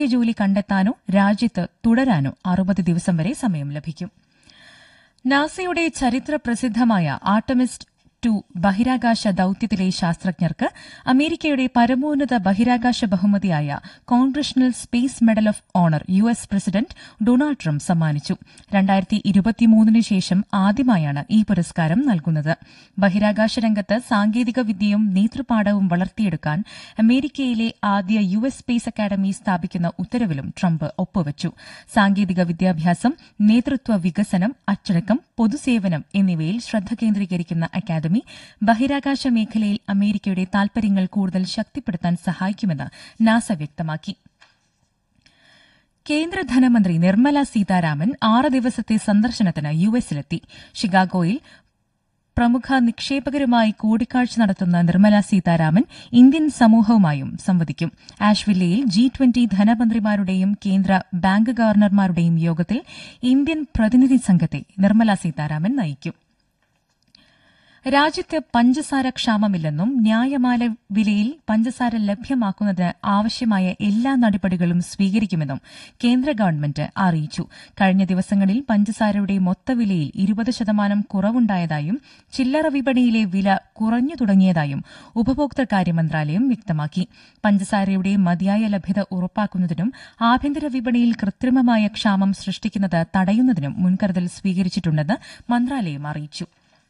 ജോലി കണ്ടെത്താനോ രാജ്യത്ത് തുടരാനോ അറുപത് ദിവസം വരെ സമയം ലഭിക്കും നാസയുടെ ചരിത്ര പ്രസിദ്ധമായ ആർട്ടമിസ്റ്റ് ടു ബഹിരാകാശ ദൌത്യത്തിലെ ശാസ്ത്രജ്ഞർക്ക് അമേരിക്കയുടെ പരമോന്നത ബഹിരാകാശ ബഹുമതിയായ congressional space medal of honour U S president Donald Trump സമ്മാനിച്ചു രണ്ടായിരത്തി ഇരുപത്തിമൂന്നിന് ശേഷം ആദ്യമായാണ് ഈ പുരസ്കാരം നൽകുന്നത് ബഹിരാകാശ രംഗത്ത് സാങ്കേതിക വിദ്യയും നേതൃപാഠവും വളർത്തിയെടുക്കാൻ അമേരിക്കയിലെ ആദ്യ യു എസ് സ്പേസ് അക്കാദമി സ്ഥാപിക്കുന്ന ഉത്തരവിലും ട്രംപ് ഒപ്പുവച്ചു സാങ്കേതിക വിദ്യാഭ്യാസം നേതൃത്വ വികസനം അച്ചടക്കം പൊതുസേവനം എന്നിവയിൽ ശ്രദ്ധ കേന്ദ്രീകരിക്കുന്ന അക്കാദമി ബഹിരാകാശ മേഖലയിൽ അമേരിക്കയുടെ താൽപര്യങ്ങൾ കൂടുതൽ ശക്തിപ്പെടുത്താൻ സഹായിക്കുമെന്ന് നാസ വ്യക്തമാക്കി കേന്ദ്ര ധനമന്ത്രി നിർമ്മല സീതാരാമൻ ആറ് ദിവസത്തെ സന്ദർശനത്തിന് യു എസിലെത്തി ഷിക്കാഗോയിൽ പ്രമുഖ നിക്ഷേപകരുമായി കൂടിക്കാഴ്ച നടത്തുന്ന നിർമ്മല സീതാരാമൻ ഇന്ത്യൻ സമൂഹവുമായും സംവദിക്കും ആഷ്വില്ലയിൽ ജി ട്വന്റി ധനമന്ത്രിമാരുടെയും കേന്ദ്ര ബാങ്ക് ഗവർണർമാരുടെയും യോഗത്തിൽ ഇന്ത്യൻ പ്രതിനിധി സംഘത്തെ നിർമ്മല സീതാരാമൻ നയിക്കും രാജ്യത്ത് പഞ്ചസാര ക്ഷാമമില്ലെന്നും ന്യായമായ വിലയിൽ പഞ്ചസാര ലഭ്യമാക്കുന്നതിന് ആവശ്യമായ എല്ലാ നടപടികളും സ്വീകരിക്കുമെന്നും കേന്ദ്ര ഗവൺമെന്റ് അറിയിച്ചു കഴിഞ്ഞ ദിവസങ്ങളിൽ പഞ്ചസാരയുടെ മൊത്തവിലയിൽ ഇരുപത് ശതമാനം കുറവുണ്ടായതായും ചില്ലറ വിപണിയിലെ വില കുറഞ്ഞു തുടങ്ങിയതായും ഉപഭോക്തൃകാര്യ മന്ത്രാലയം വ്യക്തമാക്കി പഞ്ചസാരയുടെ മതിയായ ലഭ്യത ഉറപ്പാക്കുന്നതിനും ആഭ്യന്തര വിപണിയിൽ കൃത്രിമമായ ക്ഷാമം സൃഷ്ടിക്കുന്നത് തടയുന്നതിനും മുൻകരുതൽ സ്വീകരിച്ചിട്ടുണ്ടെന്ന് മന്ത്രാലയം അറിയിച്ചു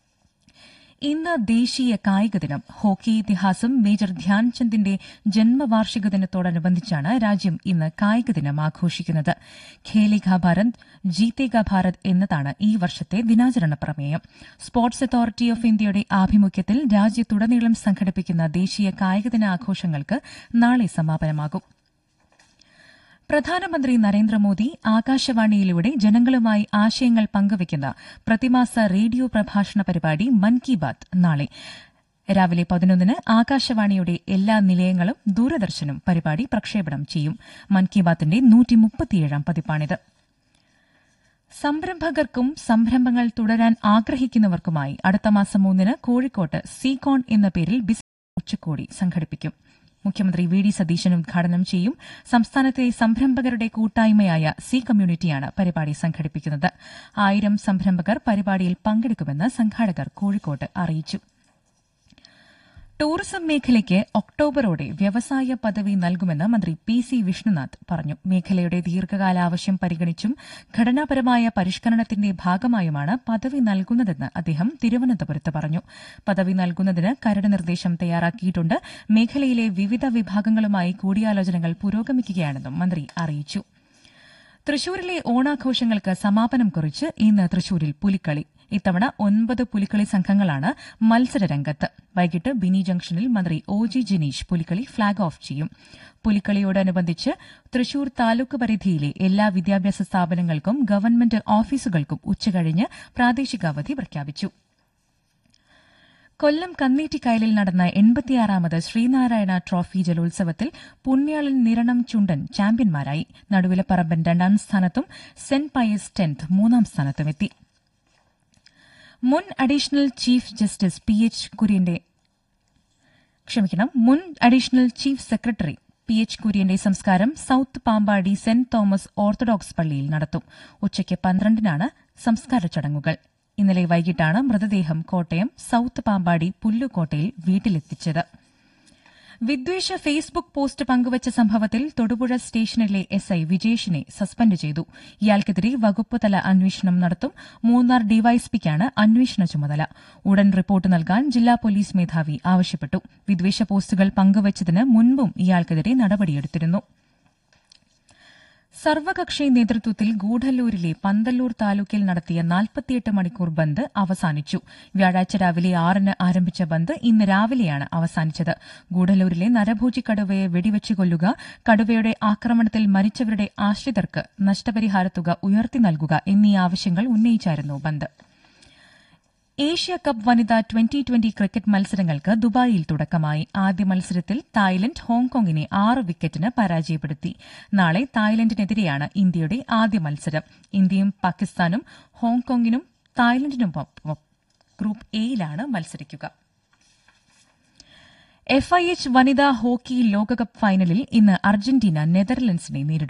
ഇന്ന് ദേശീയ കായിക ദിനം ഹോക്കി ഇതിഹാസം മേജർ ധ്യാൻചന്ദിന്റെ ജന്മവാർഷിക ദിനത്തോടനുബന്ധിച്ചാണ് രാജ്യം ഇന്ന് കായിക ദിനം ആഘോഷിക്കുന്നത് ഖേലിക ഭാരത് ജീതേഗ ഭാരത് എന്നതാണ് ഈ വർഷത്തെ ദിനാചരണ പ്രമേയം സ്പോർട്സ് അതോറിറ്റി ഓഫ് ഇന്ത്യയുടെ ആഭിമുഖ്യത്തിൽ രാജ്യത്തുടനീളം സംഘടിപ്പിക്കുന്ന ദേശീയ കായിക ദിന ആഘോഷങ്ങൾക്ക് നാളെ സമാപനമാകും പ്രധാനമന്ത്രി നരേന്ദ്രമോദി ആകാശവാണിയിലൂടെ ജനങ്ങളുമായി ആശയങ്ങൾ പങ്കുവയ്ക്കുന്ന പ്രതിമാസ റേഡിയോ പ്രഭാഷണ പരിപാടി മൻ കി ബാത് നാളെ രാവിലെ പതിനൊന്നിന് ആകാശവാണിയുടെ എല്ലാ നിലയങ്ങളും ദൂരദർശനും പരിപാടി പ്രക്ഷേപണം ചെയ്യും മൻ കി ബാത്തിന്റെ നൂറ്റിമുപ്പത്തിയേഴാം പതിപ്പാണിത് സംരംഭകർക്കും സംരംഭങ്ങൾ തുടരാൻ ആഗ്രഹിക്കുന്നവർക്കുമായി അടുത്ത മാസം മൂന്നിന് കോഴിക്കോട്ട് സീകോൺ എന്ന പേരിൽ ബിസിനസ് ഉച്ചകോടി സംഘടിപ്പിക്കും മുഖ്യമന്ത്രി വി ഡി സതീശൻ ഉദ്ഘാടനം ചെയ്യും സംസ്ഥാനത്തെ സംരംഭകരുടെ കൂട്ടായ്മയായ സി കമ്മ്യൂണിറ്റിയാണ് പരിപാടി സംഘടിപ്പിക്കുന്നത് ആയിരം സംരംഭകർ പരിപാടിയിൽ പങ്കെടുക്കുമെന്ന് സംഘാടകർ കോഴിക്കോട്ട് അറിയിച്ചു ടൂറിസം മേഖലയ്ക്ക് ഒക്ടോബറോടെ വ്യവസായ പദവി നൽകുമെന്ന് മന്ത്രി പി സി വിഷ്ണുനാഥ് പറഞ്ഞു മേഖലയുടെ ദീർഘകാല ആവശ്യം പരിഗണിച്ചും ഘടനാപരമായ പരിഷ്കരണത്തിന്റെ ഭാഗമായുമാണ് പദവി നൽകുന്നതെന്ന് അദ്ദേഹം തിരുവനന്തപുരത്ത് പറഞ്ഞു പദവി നൽകുന്നതിന് കരട് നിർദ്ദേശം തയ്യാറാക്കിയിട്ടുണ്ട് മേഖലയിലെ വിവിധ വിഭാഗങ്ങളുമായി കൂടിയാലോചനകൾ പുരോഗമിക്കുകയാണെന്നും മന്ത്രി അറിയിച്ചു തൃശൂരിലെ ഓണാഘോഷങ്ങൾക്ക് സമാപനം കുറിച്ച് ഇന്ന് തൃശൂരിൽ പുലിക്കളി ഇത്തവണ ഒൻപത് പുലിക്കളി സംഘങ്ങളാണ് മത്സരരംഗത്ത് വൈകിട്ട് ബിനി ജംഗ്ഷനിൽ മന്ത്രി O G Jineesh Pulikali flag off ചെയ്യും പുലിക്കളിയോടനുബന്ധിച്ച് തൃശൂർ താലൂക്ക് പരിധിയിലെ എല്ലാ വിദ്യാഭ്യാസ സ്ഥാപനങ്ങൾക്കും ഗവൺമെന്റ് ഓഫീസുകൾക്കും ഉച്ചകഴിഞ്ഞ് പ്രാദേശികാവധി പ്രഖ്യാപിച്ചു കൊല്ലം കന്നേറ്റിക്കായലിൽ നടന്ന എൺപത്തിയാറാമത് ശ്രീനാരായണ ട്രോഫി ജലോത്സവത്തിൽ പുണ്യാളൻ നിരണം ചുണ്ടൻ ചാമ്പ്യന്മാരായി നടുവിലപ്പറമ്പൻ രണ്ടാം സ്ഥാനത്തും സെന്റ് പയസ് ടെൻത്ത് മൂന്നാം സ്ഥാനത്തുമെത്തി മുൻ additional chief justice P H കുര്യന്റെ ക്ഷമിക്കണം മുൻ additional chief secretary P H കുര്യന്റെ സംസ്കാരം south Pampady saint Thomas orthodox പള്ളിയിൽ നടത്തും ഉച്ചയ്ക്ക് പന്ത്രണ്ടിനാണ് സംസ്കാര ചടങ്ങുകൾ ഇന്നലെ വൈകിട്ടാണ് മൃതദേഹം കോട്ടയം സൌത്ത് പാമ്പാടി പുല്ലുകോട്ടയിൽ വീട്ടിലെത്തിച്ചത് വിദ്വേഷ ഫേസ്ബുക്ക് പോസ്റ്റ് പങ്കുവച്ച സംഭവത്തിൽ തൊടുപുഴ സ്റ്റേഷനിലെ എസ് ഐ വിജേഷിനെ സസ്പെൻഡ് ചെയ്തു ഇയാൾക്കെതിരെ വകുപ്പ് തല അന്വേഷണം നടത്തും മൂന്നാർ ഡിവൈഎസ്പിക്കാണ് അന്വേഷണ ചുമതല ഉടൻ റിപ്പോർട്ട് നൽകാൻ ജില്ലാ പോലീസ് മേധാവി ആവശ്യപ്പെട്ടു വിദ്വേഷ പോസ്റ്റുകൾ പങ്കുവച്ചതിന് മുൻപും ഇയാൾക്കെതിരെ നടപടിയെടുത്തിരുന്നു സർവകക്ഷി നേതൃത്വത്തിൽ ഗൂഢല്ലൂരിലെ പന്തല്ലൂർ താലൂക്കിൽ നടത്തിയ നാൽപ്പത്തിയെട്ട് മണിക്കൂർ ബന്ദ് അവസാനിച്ചു വ്യാഴാഴ്ച രാവിലെ ആറിന് ആരംഭിച്ച ബന്ദ് ഇന്ന് രാവിലെയാണ് അവസാനിച്ചത് ഗൂഢല്ലൂരിലെ നരഭോജി കടുവയെ വെടിവെച്ച് കൊല്ലുക കടുവയുടെ ആക്രമണത്തിൽ മരിച്ചവരുടെ ആശ്രിതർക്ക് നഷ്ടപരിഹാരത്തുക ഉയർത്തി നൽകുക എന്നീ ആവശ്യങ്ങൾ ഉന്നയിച്ചായിരുന്നു ബന്ദ് ഏഷ്യ കപ്പ് വനിതാ ട്വന്റി ട്വന്റി ക്രിക്കറ്റ് മത്സരങ്ങൾക്ക് ദുബായിൽ തുടക്കമായി ആദ്യ മത്സരത്തിൽ തായ്ലൻഡ് ഹോങ്കോങ്ങിനെ ആറ് വിക്കറ്റിന് പരാജയപ്പെടുത്തി നാളെ തായ്ലൻഡിനെതിരെയാണ് ഇന്ത്യയുടെ ആദ്യ മത്സരം ഇന്ത്യയും പാകിസ്ഥാനും ഹോങ്കോങ്ങിനും തായ്ലൻഡിനുമൊപ്പം ഗ്രൂപ്പ് എയിലാണ് മത്സരിക്കുക എഫ് ഐ എച്ച് വനിതാ ഹോക്കി ലോകകപ്പ് ഫൈനലിൽ ഇന്ന് അർജന്റീന നെതർലൻഡ്സിനെ നേരിടും